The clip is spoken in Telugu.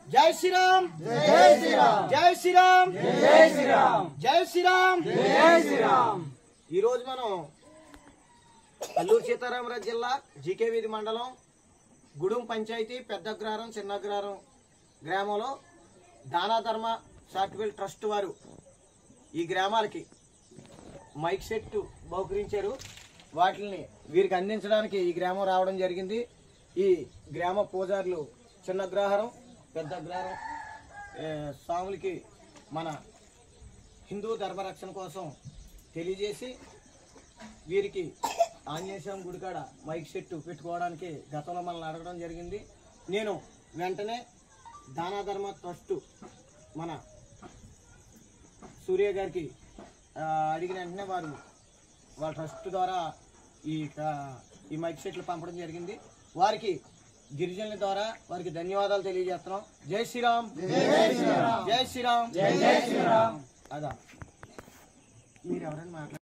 జై శ్రీరామ్ జై శ్రీరామ్ జై శ్రీరామ్ జై శ్రీరామ్ జై శ్రీరామ్ జై శ్రీరామ్ ఈ రోజు మనం అల్లూరు సీతారామరాజు జిల్లా జీకే వీధి మండలం గుడుం పంచాయతీ పెద్దగ్రహారం చిన్నగ్రహారం గ్రామంలో దానా ధర్మ చారిటబుల్ ట్రస్ట్ వారు ఈ గ్రామాలకి మైక్ సెట్ బహుకరించారు వాటిని వీరికి అందించడానికి ఈ గ్రామం రావడం జరిగింది ఈ గ్రామ పూజారులు చిన్న గ్రహారం పెద్ద గ్రహారం ఏ, స్వాములకి మన హిందూ ధర్మరక్షణ కోసం తెలియజేసి వీరికి ఆంజనేయ స్వామి గుడికాడ మైక్ సెట్ పెట్టుకోవడానికి గతంలో మనల్ని అడగడం జరిగింది నేను వెంటనే దానాధర్మ ట్రస్ట్ మన సూర్య గారికి ఆ, అడిగిన వెంటనే వారు వాళ్ళ ట్రస్ట్ ద్వారా ఈ క- ఈ మైక్ సెట్లు పంపడం జరిగింది వారికి గిరిజనుల ద్వారా వారికి ధన్యవాదాలు తెలియజేస్తున్నాం జై శ్రీరామ్ జై శ్రీరామ్ జై శ్రీరామ్ అదా మీరు ఎవరైనా మాట్లాడారు